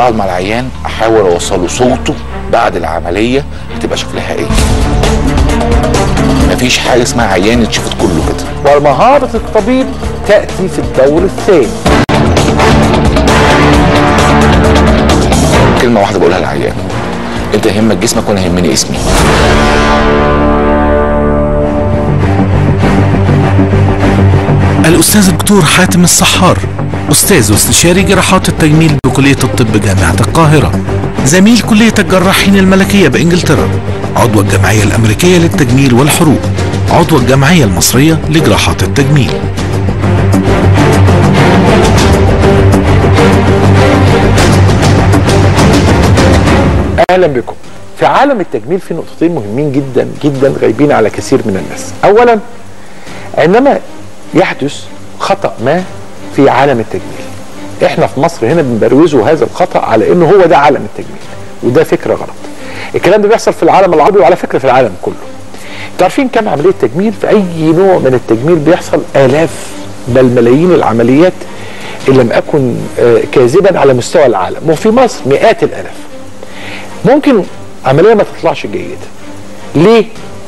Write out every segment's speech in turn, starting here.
بقعد مع العيان احاول اوصله صوته بعد العمليه بتبقى شكلها ايه مفيش حاجه اسمها عيان اتشفت كله كده ومهارة الطبيب تأتي في الدور الثاني كلمه واحده بقولها للعيان انت يهمك جسمك وانا يهمني اسمي الأستاذ الدكتور حاتم الصحار أستاذ واستشاري جراحات التجميل بكلية الطب جامعة القاهرة زميل كلية الجراحين الملكية بإنجلترا عضو الجمعية الأمريكية للتجميل والحروق عضو الجمعية المصرية لجراحات التجميل اهلا بكم في عالم التجميل في نقطتين مهمين جدا جدا غايبين على كثير من الناس اولا عندما يحدث خطا ما في عالم التجميل احنا في مصر هنا بنبروزه هذا الخطا على انه هو ده عالم التجميل وده فكره غلط الكلام ده بيحصل في العالم العربي وعلى فكره في العالم كله انتوا عارفين كم عمليه تجميل في اي نوع من التجميل بيحصل الاف بل ملايين العمليات ان لم اكن آه، كاذبا على مستوى العالم وفي مصر مئات الالاف ممكن عمليه ما تطلعش جيده ليه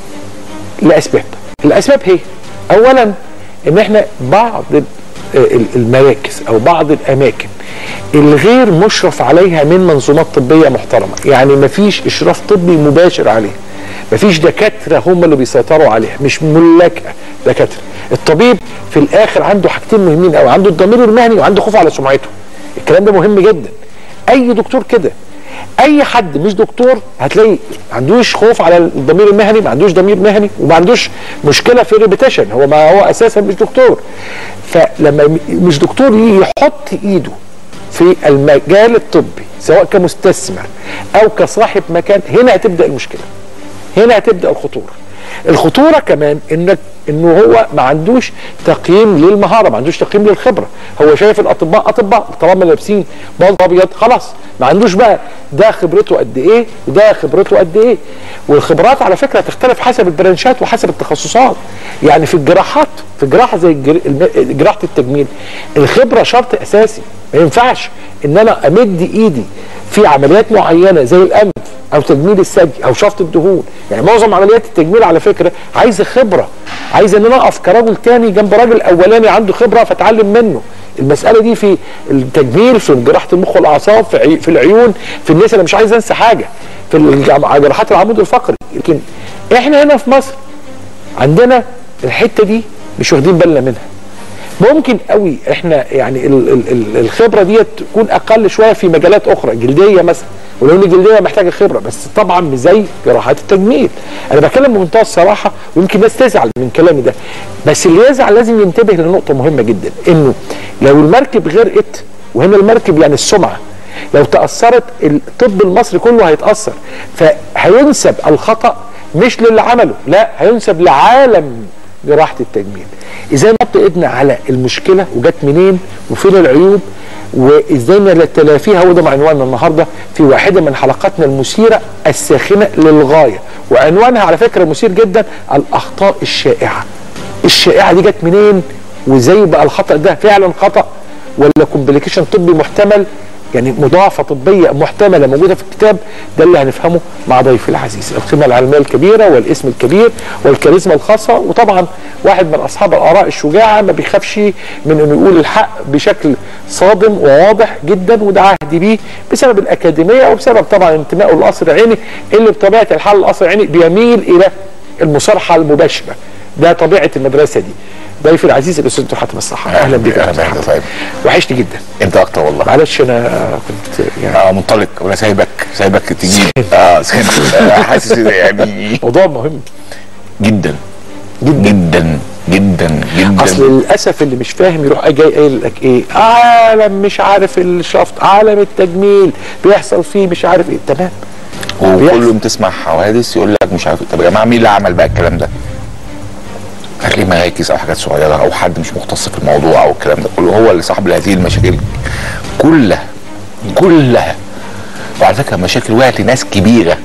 لاسباب الاسباب هي اولا ان احنا بعض ال- ال- المراكز او بعض الاماكن الغير مشرف عليها من منظومات طبيه محترمه يعني مفيش اشراف طبي مباشر عليها مفيش دكاتره هم اللي بيسيطروا عليها مش ملاكها دكاتره الطبيب في الاخر عنده حاجتين مهمين قوي عنده الضمير المهني وعنده خوف على سمعته الكلام ده مهم جدا اي دكتور كده اي حد مش دكتور هتلاقي ما عندوش خوف على الضمير المهني ما عندوش ضمير مهني وما عندوش مشكله في الريبيتيشن هو ما هو اساسا مش دكتور فلما م- مش دكتور يجي يحط ايده في المجال الطبي سواء كمستثمر او كصاحب مكان هنا هتبدا المشكله هنا هتبدا الخطوره الخطوره كمان انك انه هو ما عندوش تقييم للمهاره ما عندوش تقييم للخبره هو شايف الاطباء اطباء طالما لابسين بلط ابيض خلاص ما عندوش بقى ده خبرته قد ايه وده خبرته قد ايه والخبرات على فكره تختلف حسب البرانشات وحسب التخصصات يعني في الجراحات في جراحه زي الجر- الم- جراحه التجميل الخبره شرط اساسي ما ينفعش ان انا امد ايدي في عمليات معينه زي الانف او تجميل الثدي او شفط الدهون يعني معظم عمليات التجميل على فكره عايزه خبره عايزه ان انا اقف كراجل تاني جنب راجل اولاني عنده خبره فاتعلم منه المساله دي في التجميل في جراحه المخ والاعصاب في, عي... في العيون في الناس انا مش عايز انسى حاجه في الجام- جراحات العمود الفقري لكن احنا هنا في مصر عندنا الحته دي مش واخدين بالنا منها ممكن قوي احنا يعني ال ال ال الخبره دي تكون اقل شويه في مجالات اخرى جلديه مثلا ولو ان الجلديه محتاجه خبره بس طبعا مش زي جراحات التجميل انا بتكلم بمنتهى الصراحه ويمكن الناس تزعل من كلامي ده بس اللي يزعل لازم ينتبه لنقطه مهمه جدا انه لو المركب غرقت وهنا المركب يعني السمعه لو تاثرت الطب المصري كله هيتاثر فهينسب الخطا مش للي عمله لا هينسب لعالم جراحه التجميل ازاي نحط ايدنا على المشكله وجت منين وفين العيوب وازاي نتلافيها وده مع عنواننا النهارده في واحده من حلقاتنا المثيره الساخنه للغايه وعنوانها على فكره مثير جدا الاخطاء الشائعه الشائعه دي جت منين وازاي بقى الخطا ده فعلا خطا ولا كومبليكيشن طبي محتمل يعني مضاعفه طبيه محتمله موجوده في الكتاب ده اللي هنفهمه مع ضيفي العزيز القيمه العلميه الكبيره والاسم الكبير والكاريزما الخاصه وطبعا واحد من اصحاب الاراء الشجاعه ما بيخافش من انه يقول الحق بشكل صادم وواضح جدا وده عهدي بيه بسبب الاكاديميه وبسبب طبعا انتمائه للقصر العيني اللي بطبيعه الحال القصر العيني بيميل الى المصارحه المباشره ده طبيعه المدرسه دي ضيفي العزيز الاستاذ دكتور حاتم الصحه اهلا بك يا أهلا أستاذ بك يا حاتم. طيب. وحشني جدا انت اكتر والله معلش انا كنت يعني اه منطلق وانا سايبك سايبك تجيب اه سايبك آه، حاسس إن يعني موضوع مهم جدا جدا جدا جدا اصل للاسف اللي مش فاهم يروح جاي قايل لك ايه عالم مش عارف الشفط عالم التجميل بيحصل فيه مش عارف ايه تمام وكل بيحصل. يوم تسمع حوادث يقول لك مش عارف إيه. طب يا جماعه مين اللي عمل بقى الكلام ده؟ هتلاقي مراكز او حاجات صغيره او حد مش مختص في الموضوع او الكلام ده كله هو اللي صاحب هذه المشاكل كلها كلها وعلى فكره مشاكل وقعت لناس كبيره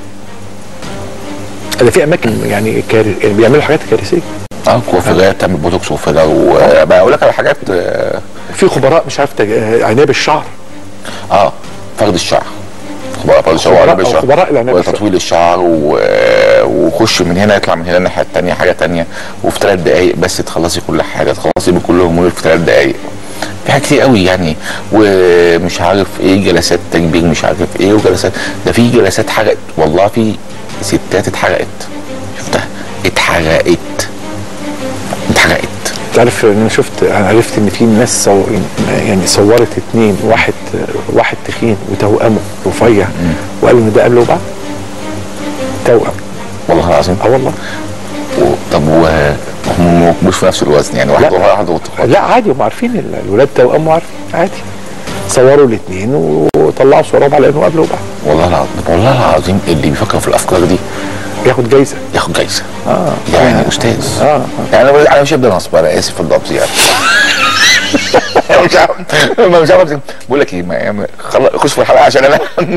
ده في اماكن يعني كار... يعني بيعملوا حاجات كارثيه اه كوفيرات تعمل بوتوكس وفيلر وبقول لك على حاجات اه في خبراء مش عارف تج... عنايه بالشعر آه، فرد الشعر خبراء فرد الشعر خبراء- وعلماء الشعر خبراء العناية بالشعر. وتطويل الشعر و... وخش من هنا يطلع من هنا الناحيه الثانيه حاجه ثانيه وفي ثلاث دقائق بس تخلصي كل حاجه تخلصي بكل همومك في ثلاث دقائق في حاجات كتير قوي يعني ومش عارف ايه جلسات تكبير مش عارف ايه وجلسات ده في جلسات حرقت والله في ستات اتحرقت شفتها اتحرقت اتحرقت تعرف ان انا شفت انا عرفت ان في ناس صو... يعني صورت اتنين واحد واحد تخين وتوأمه رفيع وقالوا ان ده قبل وبعد توأم والله العظيم اه والله و- طب و هم مش في نفس الوزن يعني واحد لا. واحد وطفل لا عادي هم عارفين ال- الولاد توأم وعارفين عادي صوروا الاثنين وطلعوا صورهم على انه قبل وبعد والله العظيم والله العظيم اللي بيفكر في الافكار دي ياخد جايزه ياخد جايزه اه يعني استاذ اه يعني انا انا مش هبدا نصب انا اسف في اللفظ يعني أنا مش عارف ما مش عارف بقول لك ايه ما يعني خلاص خش في الحلقه عشان انا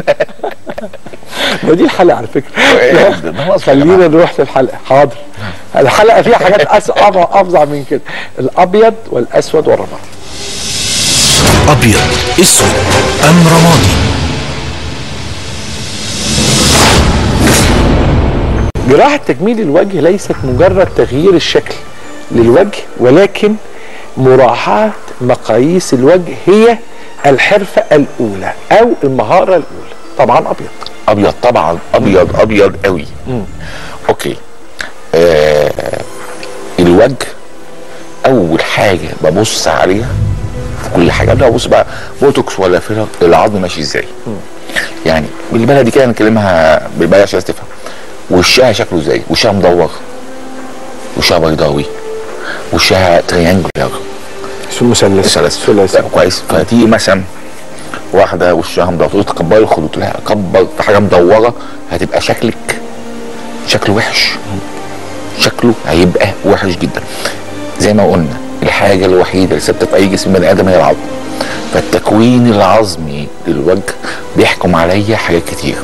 ما دي الحلقه على فكره إيه، ده ناقص يا خلينا جماعة. نروح للحلقه حاضر الحلقه فيها حاجات اصعب افظع من كده الابيض والاسود والرمادي أبيض أسود أم رمادي جراحة تجميل الوجه ليست مجرد تغيير الشكل للوجه ولكن مراعاة مقاييس الوجه هي الحرفة الأولى أو المهارة الأولى طبعا أبيض ابيض طبعا ابيض ابيض قوي اوكي آه الوجه اول حاجه ببص عليها في كل حاجه قبل ما ابص بقى بوتوكس ولا فيلر العظم ماشي ازاي يعني بالبلدي كده نكلمها بالبلدي عشان الناس تفهم وشها شكله ازاي وشها مدور وشها بيضاوي وشها تريانجولار اسمه مثلث ثلاث ثلاثي كويس فتيجي مثلا واحده وشها مدور تقول تكبري الخدود لا كبر في حاجه مدوره هتبقى شكلك شكله وحش شكله هيبقى وحش جدا زي ما قلنا الحاجه الوحيده اللي ثابته في اي جسم بني ادم هي العظم فالتكوين العظمي للوجه بيحكم عليا حاجات كتير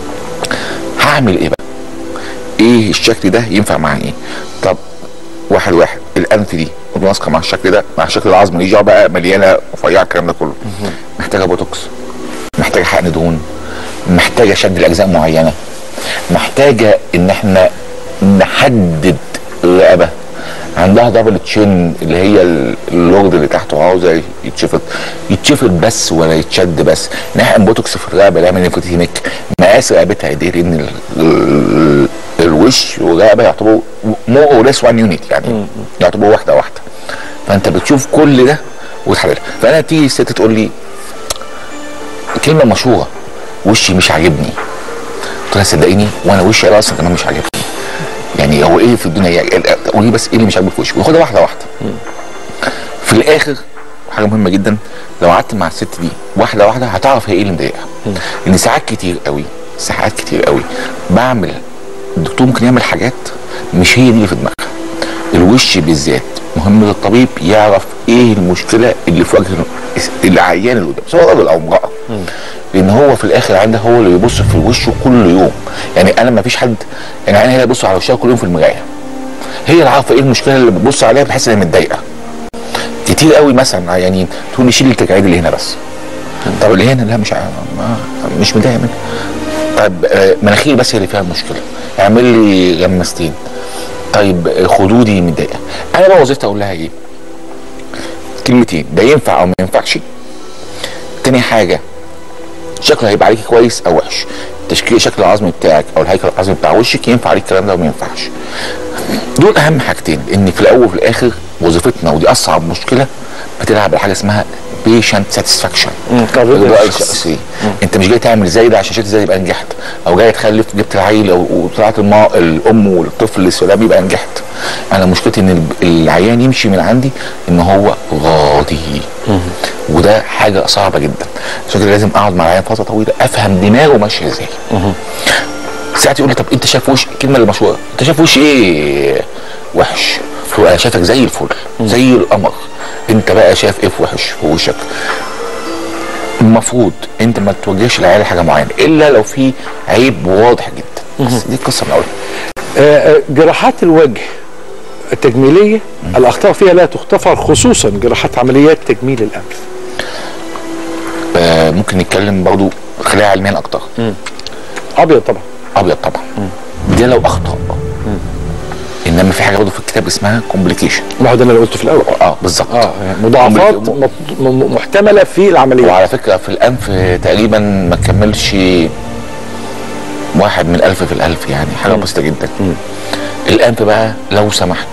هعمل ايه بقى ايه الشكل ده ينفع مع ايه طب واحد واحد الانف دي متناسقه مع الشكل ده مع الشكل العظمي دي جوه بقى مليانه رفيعه الكلام ده كله محتاجه بوتوكس محتاجه حقن دهون محتاجه شد لاجزاء معينه محتاجه ان احنا نحدد الرقبه عندها دبل تشين اللي هي ال- اللورد اللي تحته عاوزه يتشفط يتشفط بس ولا يتشد بس نحقن بوتوكس في الرقبه نعمل نيكوتينيك مقاس رقبتها قد ايه لان ال- ال- الوش والرقبه يعتبروا مور اور ليس وان يونت يعني يعتبروا واحده واحده فانت بتشوف كل ده وتحللها فانا تيجي الست تقول لي كلمه مشهوره وشي مش عاجبني قلت لها صدقيني وانا وشي انا اصلا كمان مش عاجبني يعني هو ايه في الدنيا يعني قولي بس ايه اللي مش عاجبك في وشي وخدها واحده واحده في الاخر حاجه مهمه جدا لو قعدت مع الست دي واحده واحده هتعرف هي ايه اللي مضايقها ان ساعات كتير قوي ساعات كتير قوي بعمل الدكتور ممكن يعمل حاجات مش هي دي اللي في دماغها الوش بالذات مهم للطبيب يعرف ايه المشكله اللي في وجه العيان اللي قدامه سواء راجل او امراه لان هو في الاخر عنده هو اللي بيبص في وشه كل يوم يعني انا ما فيش حد يعني انا هي ببص على وشها كل يوم في المرايه هي اللي عارفه ايه المشكله اللي بتبص عليها بحيث ان هي متضايقه كتير قوي مثلا عيانين تقول لي شيل التجاعيد اللي هنا بس طب اللي هنا لا مش ع- ما مش متضايق منها طيب آه، مناخيري بس هي اللي فيها المشكله اعمل لي غمستين طيب آه، خدودي متضايقه انا بقى وظيفتي اقول لها ايه كلمتين ده ينفع او ما ينفعش تاني حاجه شكله هيبقى عليكي كويس او وحش تشكيل شكل العظمي بتاعك او الهيكل العظمي بتاع وشك ينفع عليك الكلام ده وما ينفعش دول اهم حاجتين ان في الاول وفي الاخر وظيفتنا ودي اصعب مشكله بتلعب على حاجه اسمها بيشنت ساتسفاكشن الرضا الشخصي انت مش جاي تعمل زي ده عشان شفت زي يبقى نجحت او جاي تخلف جبت العيل او وطلعت الما الام والطفل للسلام يبقى نجحت انا مشكلتي ان الب- العيان يمشي من عندي ان هو راضي وده حاجه صعبه جدا عشان كده لازم اقعد مع العيان فتره طويله افهم دماغه ماشيه ازاي ساعات يقول لي طب انت شايف وش الكلمه اللي مشهوره انت شايف وش ايه وحش هو انا شايفك زي الفل زي القمر انت بقى شايف ايه في وحش في وشك المفروض انت ما توجهش العيال حاجه معينه الا لو في عيب واضح جدا بس دي قصه من اولها آه، آه، جراحات الوجه التجميليه الاخطاء فيها لا تغتفر خصوصا جراحات عمليات تجميل الانف آه، ممكن نتكلم برضو خليها علميا اكتر ابيض طبعا ابيض طبعا ده لو اخطا انما في حاجه برضه في الكتاب اسمها كومبليكيشن ما هو ده اللي قلته في الاول اه بالظبط اه يعني مضاعفات كومبليك- مط- م- محتمله في العمليه وعلى فكره في الانف تقريبا ما تكملش واحد من الف في الالف يعني حاجه بسيطه جدا الانف بقى لو سمحت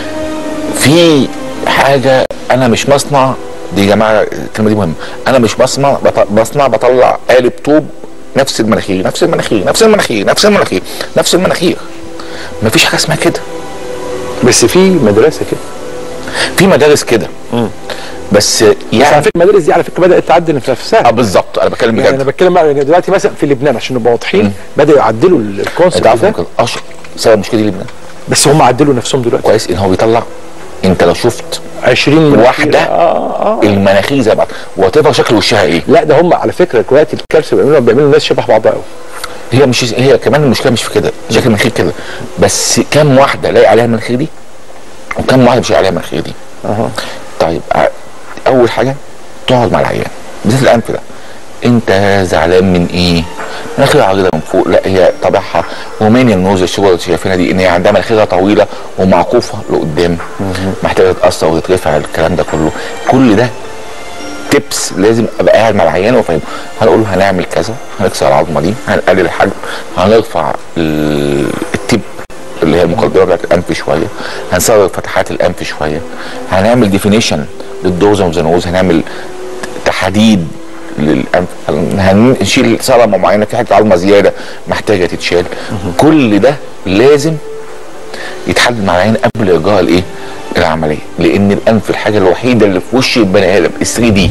في حاجه انا مش مصنع دي يا جماعه الكلمه دي مهمه انا مش بصنع بط- بصنع بطلع قالب طوب نفس المناخير نفس المناخير نفس المناخير نفس المناخير نفس المناخير مفيش حاجه اسمها كده بس في مدرسه كده في مدارس كده بس بس على يعني فكره المدارس دي على فكره بدات تعدل في اه نفسها بالظبط انا بتكلم يعني انا بجد بتكلم بقى يعني دلوقتي مثلا في لبنان عشان نبقى واضحين بداوا يعدلوا انت الكونسيبت عارف ده ممكن اشهر سبب المشكله دي لبنان بس هم عدلوا نفسهم دلوقتي كويس ان هو بيطلع انت لو شفت 20 من واحده اه اه المناخير زي بعض وات شكل وشها ايه لا ده هم على فكره دلوقتي الكارثه بيعملوا بيعملوا الناس شبه بعضها قوي هي مش هي كمان المشكله مش في كده شكل المناخير كده بس كم واحده لاقي عليها المناخير دي وكم واحده مش لاقي عليها المناخير دي اها طيب ع- اول حاجه تقعد مع العيان بالذات الانف ده انت زعلان من ايه؟ مناخير عريضه من فوق لا هي طبيعها رومانيا النوز الشغل اللي شايفينها دي ان هي عندها مناخيرها طويله ومعكوفه لقدام محتاجه تتاثر وتترفع الكلام ده كله كل ده تيبس لازم ابقى قاعد مع العيان وافهمه هنقول له هنعمل كذا هنكسر العظمه دي هنقلل الحجم هنرفع ال- التيب اللي هي المقدمه بتاعت الانف شويه هنصغر فتحات الانف شويه هنعمل ديفينيشن للدوزه والزنوز هنعمل تحديد للانف هنشيل صلمه معينه في حته عظمه زياده محتاجه تتشال كل ده لازم يتحدد مع العين قبل اجراء الايه العمليه لان الانف الحاجه الوحيده اللي في وش البني ادم 3 دي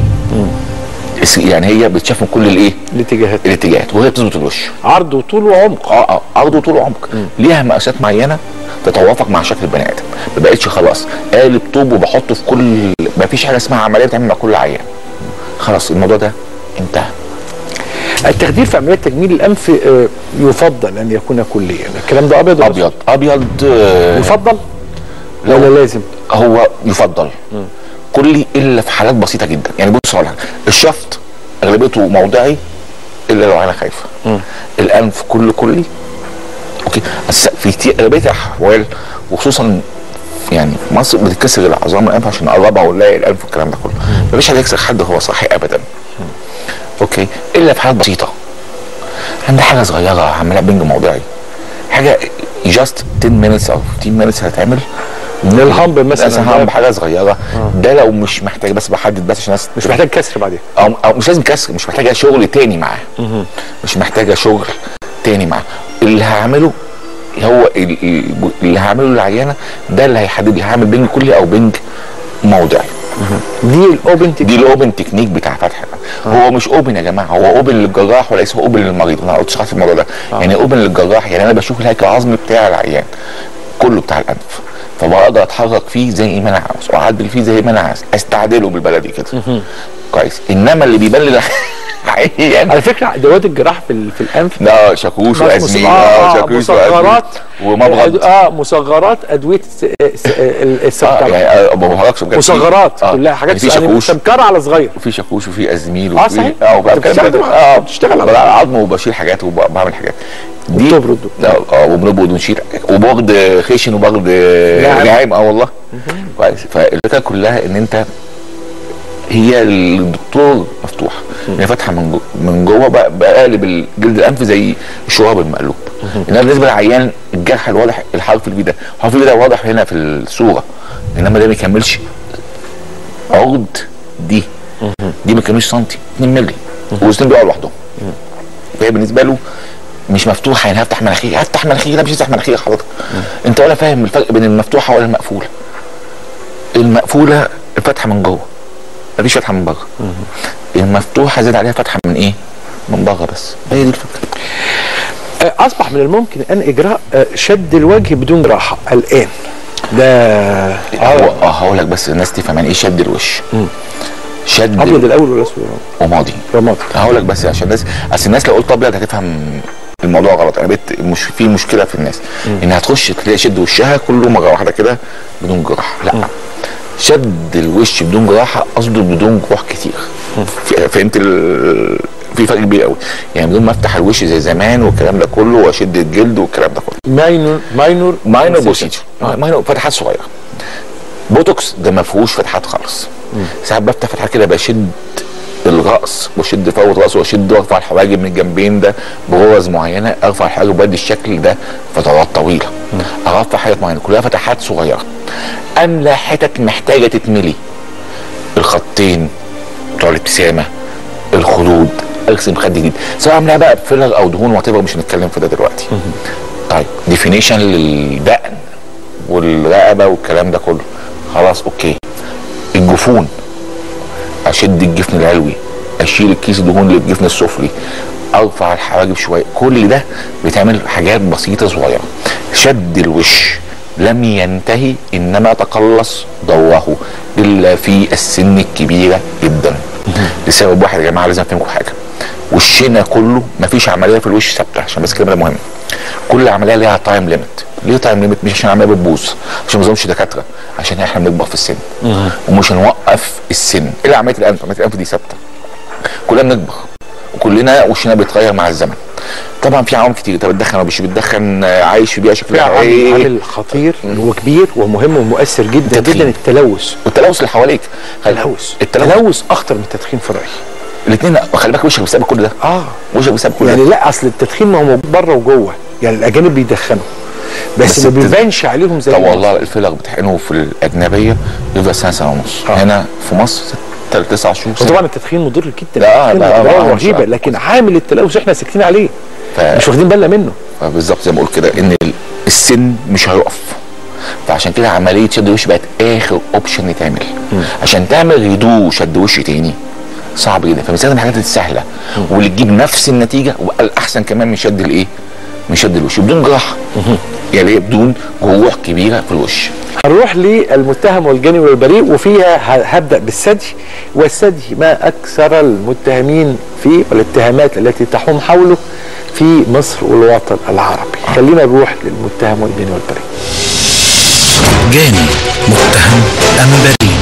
يعني هي بتشاف من كل الايه الاتجاهات الاتجاهات وهي بتظبط الوش عرض وطول وعمق اه اه عرض وطول وعمق ليها مقاسات معينه تتوافق مع شكل البني ادم ما بقتش خلاص قالب طوب وبحطه في كل ما فيش حاجه اسمها عمليه بتعمل مع كل عيان خلاص الموضوع ده انتهى التخدير في عمليات تجميل الانف آه، يفضل ان يكون كليا الكلام ده ابيض ولا ابيض ابيض آه، يفضل ولا لازم هو يفضل كلي الا في حالات بسيطه جدا يعني بص على حاجه الشفط اغلبيته موضعي الا لو انا خايفه الانف كله كلي اوكي بس في كتير اغلبيه الاحوال وخصوصا يعني في مصر بتتكسر العظام الانف عشان نقربها ونلاقي الانف والكلام ده كله مفيش حد يكسر حد هو صحي ابدا اوكي الا في حالات بسيطه عند حاجه صغيره عاملها بنج موضعي حاجه جاست 10 minutes او 15 minutes هتتعمل للهامب مثلاً مثلا ده- هامب حاجه صغيره ده لو مش محتاج بس بحدد بس عشان الناس مش محتاج كسر بعدين او, أو مش لازم كسر مش محتاجه شغل تاني معاه مش محتاجه شغل تاني معاه اللي هعمله هو ال- ال- اللي هعمله للعيانه ده اللي هيحدد لي هعمل بنج كلي او بنج موضعي دي الاوبن دي الاوبن تكنيك بتاع فتح الأنف. هو مش اوبن يا جماعه هو اوبن للجراح وليس اوبن للمريض انا قلت في الموضوع ده يعني اوبن للجراح يعني انا بشوف الهيكل العظمي بتاع العيان كله بتاع الانف فبقدر اتحرك فيه زي ما انا عاوز واعدل فيه زي ما انا عاوز استعدله بالبلدي كده كويس انما اللي بيبان للعيان على فكره ادوات الجراح في, ال- في الانف لا شاكوش وازميل آه، اه آه، شاكوش مصغرات ومبغض أد- اه مصغرات ادويه الس- الس- ال- اه السمكره يعني آه، ما بهرجش بجد مصغرات آه، كلها حاجات يعني في شاكوش سمكره على صغير وفي شاكوش وفي ازميل آه، وفي صحيح. اه وبقى أنت بكلم بتستخدم- اه بتشتغل على بلعب عظم وبشيل حاجات وبعمل حاجات دي وبتبرد. اه اه وبنبرد ونشيل وبرد خشن وبرد ناعم. ناعم اه والله كويس فالفكره كلها ان انت هي الدكتور مفتوح هي فاتحه من جوه من جوه بقى بقالب الجلد الانف زي الشراب المقلوب انما بالنسبه للعيان الجرح الواضح الحرف الفي ده الحرف الفي ده واضح هنا في الصوره انما ده ما يكملش عقد دي دي ما كانوش سنتي 2 مللي والاثنين بيقعوا لوحدهم فهي بالنسبه له مش مفتوحه يعني هفتح مناخيري هفتح مناخيري لا مش هفتح مناخيري حضرتك انت ولا فاهم الفرق بين المفتوحه ولا المقفوله المقفوله الفتحه من جوه مفيش فتحه من بره المفتوحه زاد عليها فتحه من ايه؟ من بره بس هي دي الفكره آه، اصبح من الممكن ان اجراء آه، شد الوجه بدون جراحه الان ده هو اه هقول لك بس الناس تفهم يعني ايه شد الوش شد ابيض الاول ولا اسود وماضي رمادي هقول لك بس عشان الناس اصل الناس لو قلت ابيض هتفهم الموضوع غلط انا بقيت مش في مشكله في الناس انها تخش تلاقي شد وشها كله مره واحده كده بدون جراحه لا شد الوش بدون جراحه قصده بدون جروح كتير ف- فهمت ال- في فرق كبير قوي يعني بدون ما افتح الوش زي زمان والكلام ده كله واشد الجلد والكلام ده كله ماينور ماينور ماينر incision. بروسيجر ماينر فتحات صغيره بوتوكس ده ما فيهوش فتحات خالص ساعات بفتح فتحات كده بشد الراس واشد فوق الراس واشد وارفع الحواجب من الجنبين ده بغرز معينه ارفع الحواجب بدي الشكل ده فترات طويله ارفع حاجات معينه كلها فتحات صغيره املى حتت محتاجه تتملي الخطين بتوع الابتسامه الخدود ارسم خد جديد سواء عاملاها بقى بفيلر او دهون وات مش هنتكلم في ده دلوقتي طيب ديفينيشن للدقن والرقبه والكلام ده كله خلاص اوكي الجفون اشد الجفن العلوي اشيل الكيس الدهون اللي في الجفن السفلي ارفع الحواجب شويه كل ده بتعمل حاجات بسيطه صغيره شد الوش لم ينتهي انما تقلص ضوءه الا في السن الكبيره جدا لسبب واحد يا جماعه لازم افهمكم حاجه وشنا كله مفيش عمليه في الوش ثابته عشان بس الكلام ده مهم كل عمليه ليها تايم ليميت ليه تايم ليميت مش عشان العمليه بتبوظ عشان ما نظلمش دكاتره عشان احنا بنكبر في السن ومش هنوقف السن الا عمليه الانف عمليه الانف دي ثابته كلنا بنكبر وكلنا وشنا بيتغير مع الزمن طبعا في عوامل كتير انت بتدخن او مش بتدخن آه، عايش في بيئه في شكلها عامل ايه عامل خطير وكبير ومهم ومؤثر جدا التدخين. جدا التلوث والتلوث اللي حواليك التلوث التلوث التلوث اخطر من التدخين في رايي الاثنين خلي بالك وشك بيسبب كل ده اه وشك بيسبب كل يعني ده لا اصل التدخين ما هو موجود بره وجوه يعني الاجانب بيدخنوا بس, بس ما التد- بيبانش عليهم زي طب ما- والله الفيلر بتحقنه في الاجنبيه يفضل سنه سنه ونص آه. هنا في مصر ست تسع شهور سنة. وطبعا التدخين مضر جدا لا، التدخين لا، أضراره لا، رهيبه لا. لكن عامل التلوث احنا ساكتين عليه ف- مش واخدين بالنا منه بالظبط زي ما بقول كده ان ال- السن مش هيقف فعشان كده عمليه شد وش بقت اخر اوبشن يتعمل عشان تعمل ريدو شد وش تاني صعب جدا فبنستخدم الحاجات السهله واللي تجيب نفس النتيجه والاحسن كمان من شد الايه؟ من شد الوش بدون جراحه يعني إيه؟ بدون جروح كبيره في الوش هنروح للمتهم والجاني والبريء وفيها ه- هبدا بالثدي والثدي ما اكثر المتهمين فيه والاتهامات التي تحوم حوله في مصر والوطن العربي خلينا نروح للمتهم والجاني والبريء جاني متهم أم بريء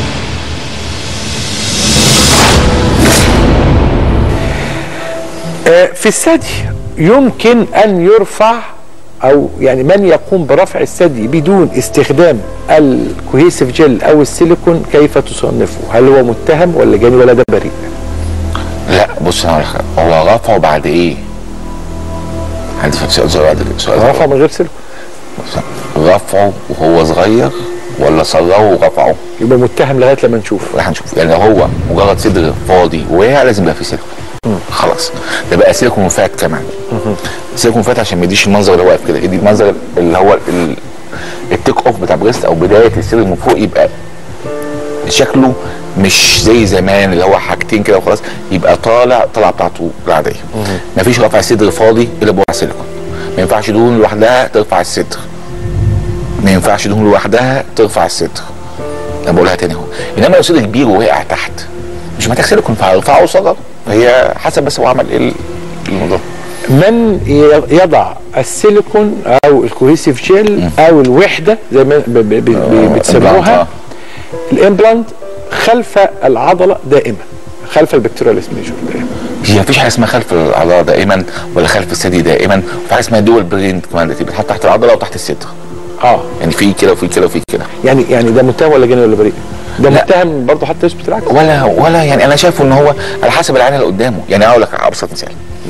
آه، في الثدي يمكن ان يرفع او يعني من يقوم برفع الثدي بدون استخدام الكوهيسيف جل او السيليكون كيف تصنفه؟ هل هو متهم ولا جاني ولا ده بريء؟ لا بص انا هقول لك حاجة. هو رفعه بعد ايه؟ حد فاكر سؤال صغير بعد سؤال صغير. رفع من غير سيليكون رفعه وهو صغير ولا صغره ورفعه؟ يبقى متهم لغايه لما نشوف راح نشوف يعني لو هو مجرد صدر فاضي وقع لازم يبقى فيه سيليكون خلاص ده بقى سيليكون فات كمان سيليكون فات عشان ما يديش المنظر اللي واقف كده يدي المنظر اللي هو ال- التيك اوف بتاع بريست او بدايه السيل من فوق يبقى شكله مش زي زمان اللي هو حاجتين كده وخلاص يبقى طالع طالعه بتاعته العاديه مفيش رفع صدر فاضي الا بوضع سيليكون ما ينفعش دهون لوحدها ترفع الصدر ما ينفعش دهون لوحدها ترفع الصدر انا بقولها تاني اهو انما لو صدر كبير ووقع تحت مش محتاج سيليكون فهرفعه وصغر هي حسب بس هو عمل ايه الموضوع من ي- يضع السيليكون او الكوهيسيف جل او الوحده زي ما ب- ب- ب- آه، بتسموها إمبلانت، الامبلانت خلف العضله دائما خلف البكتيرياليس ميجور دائما هي مفيش حاجه اسمها خلف العضله دائما ولا خلف الثدي دائما وفي حاجه اسمها دول برين كمان دي بتتحط تحت العضله وتحت الصدر اه يعني في كده وفي كده وفي كده يعني يعني ده متهم ولا جاني ولا بريء؟ ده لا. متهم برضه حتى يثبت العكس ولا ولا يعني انا شايفه ان هو على حسب العينه اللي قدامه يعني اقول لك على ابسط مثال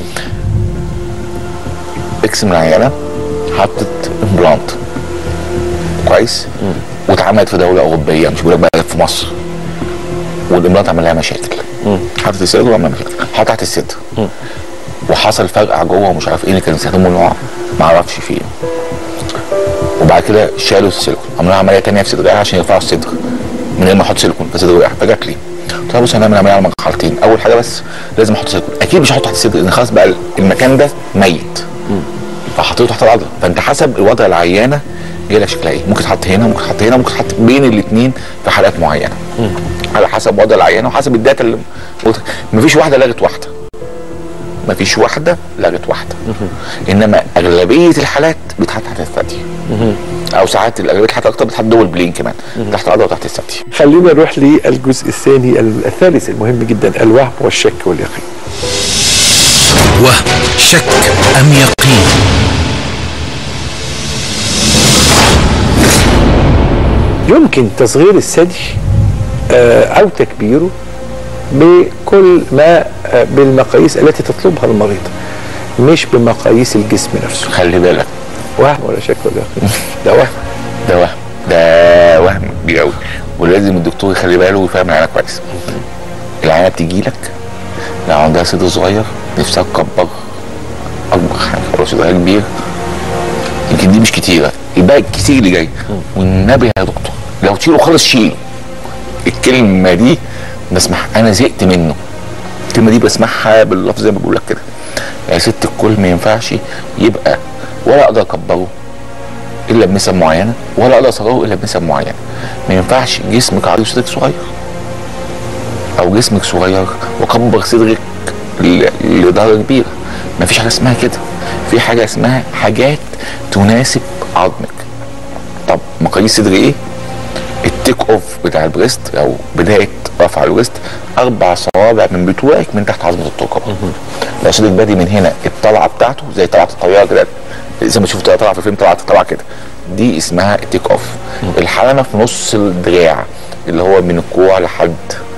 اكس من العيانه حطت امبلانت كويس واتعملت في دوله اوروبيه مش بقول لك بقى في مصر والامبلانت عمل لها مشاكل حطت الصدر وعمل مشاكل حط تحت الصدر وحصل فرقع جوه ومش عارف ايه اللي كانوا بيستخدموا نوع ما اعرفش فيه وبعد كده شالوا السيليكون عملوا لها عمليه ثانيه في صدرها عشان يرفعوا الصدر من غير ما احط سيليكون فصدري وقع فجات لي قلت لها بص هنعمل عمليه على مرحلتين اول حاجه بس لازم احط سيليكون اكيد مش هحطه تحت الصدر لان خلاص بقى المكان ده ميت فحطيته تحت العضله فانت حسب الوضع العيانه جاي لك شكلها ايه ممكن تحط هنا ممكن تحط هنا ممكن تحط بين الاثنين في حالات معينه على حسب وضع العيانه وحسب الداتا اللي مفيش واحده لغت واحده مفيش واحده لغت واحده انما اغلبيه الحالات بتتحط تحت الثدي او ساعات الاغلبيه الحالات اكتر بتتحط دول بلين كمان تحت العضله وتحت الثدي خلينا نروح للجزء الثاني الثالث المهم جدا الوهم والشك واليقين وهم شك أم يقين يمكن تصغير الثدي آه، او تكبيره بكل ما آه، بالمقاييس التي تطلبها المريض مش بمقاييس الجسم نفسه خلي بالك وهم ولا شك ولا يقين ده وهم ده وهم ده وهم كبير قوي ولازم الدكتور يخلي باله ويفهم العينه كويس العينه بتيجي لك لو عندها صدر صغير نفسها تكبر اكبر حاجه ولا صدرها كبير يمكن دي مش كتيره الباقي الكتير اللي جاي والنبي يا دكتور لو تشيله خالص شيله الكلمه دي بسمعها انا زهقت منه الكلمه دي بسمعها باللفظ زي ما بقول لك كده يا ست الكل ما ينفعش يبقى ولا اقدر اكبره الا بنسب معينه ولا اقدر اصغره الا بنسب معينه ما ينفعش جسمك عريض وصدرك صغير او جسمك صغير وكبر صدرك ل- لدرجه كبيره ما فيش حاجه اسمها كده في حاجه اسمها حاجات تناسب عظمك طب مقاييس صدر ايه التيك اوف بتاع البريست او بدايه رفع الويست اربع صوابع من بتوعك من تحت عظمه الترقبه لو صدرك بادي من هنا الطلعه بتاعته زي طلعه الطياره كده زي ما شفت طلعه في الفيلم طلعه طلعه كده دي اسمها التيك اوف الحلمه في نص الدراع اللي هو من الكوع لحد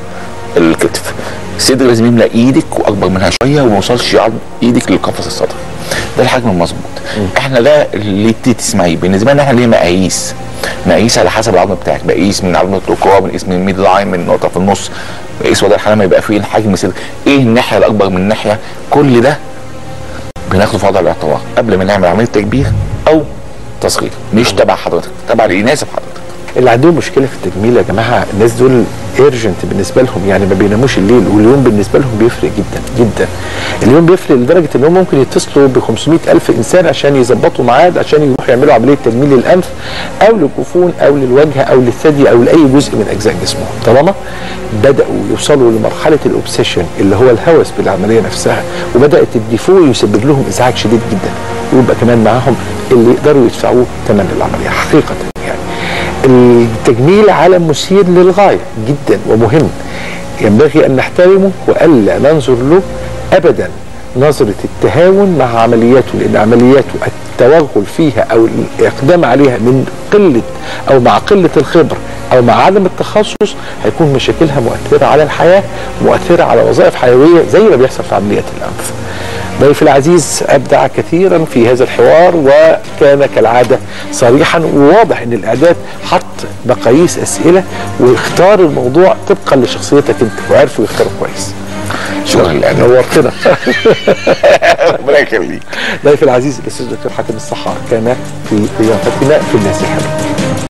الكتف الصدر لازم يملى ايدك واكبر منها شويه وما يوصلش عظم ايدك للقفص الصدري ده الحجم المظبوط احنا ده اللي انت تسمعيه بالنسبه لنا احنا ليه مقاييس مقاييس على حسب العظم بتاعك بقيس من عظمه الركوع بنقيس من الميد لاين من نقطه في النص بقيس وضع الحلمه يبقى فيه حجم صدر ايه الناحيه الاكبر من الناحيه كل ده بناخده في وضع الاعتبار قبل ما نعمل عمليه تكبير او تصغير مش تبع حضرتك تبع اللي يناسب حضرتك اللي عندهم مشكله في التجميل يا جماعه الناس دول ايرجنت بالنسبه لهم يعني ما بيناموش الليل واليوم بالنسبه لهم بيفرق جدا جدا اليوم بيفرق لدرجه انهم ممكن يتصلوا ب 500 الف انسان عشان يظبطوا ميعاد عشان يروحوا يعملوا عمليه تجميل للانف او للجفون او للوجه او للثدي او لاي جزء من اجزاء جسمهم طالما بداوا يوصلوا لمرحله الاوبسيشن اللي هو الهوس بالعمليه نفسها وبدات الديفو يسبب لهم ازعاج شديد جدا ويبقى كمان معاهم اللي يقدروا يدفعوه ثمن العمليه حقيقه يعني التجميل عالم مثير للغايه جدا ومهم ينبغي ان نحترمه والا ننظر له ابدا نظره التهاون مع عملياته لان عملياته التوغل فيها او الاقدام عليها من قله او مع قله الخبره او مع عدم التخصص هيكون مشاكلها مؤثره على الحياه مؤثره على وظائف حيويه زي ما بيحصل في عمليات الانف. ضيفي العزيز ابدع كثيرا في هذا الحوار وكان كالعاده صريحا وواضح ان الاعداد حط مقاييس اسئله واختار الموضوع طبقا لشخصيتك انت وعرفوا يختاروا كويس. شكرا للاعداد نورتنا ربنا يخليك ضيفي العزيز الاستاذ دكتور حاتم السحار كان في ضيافتنا في الناس الحلوه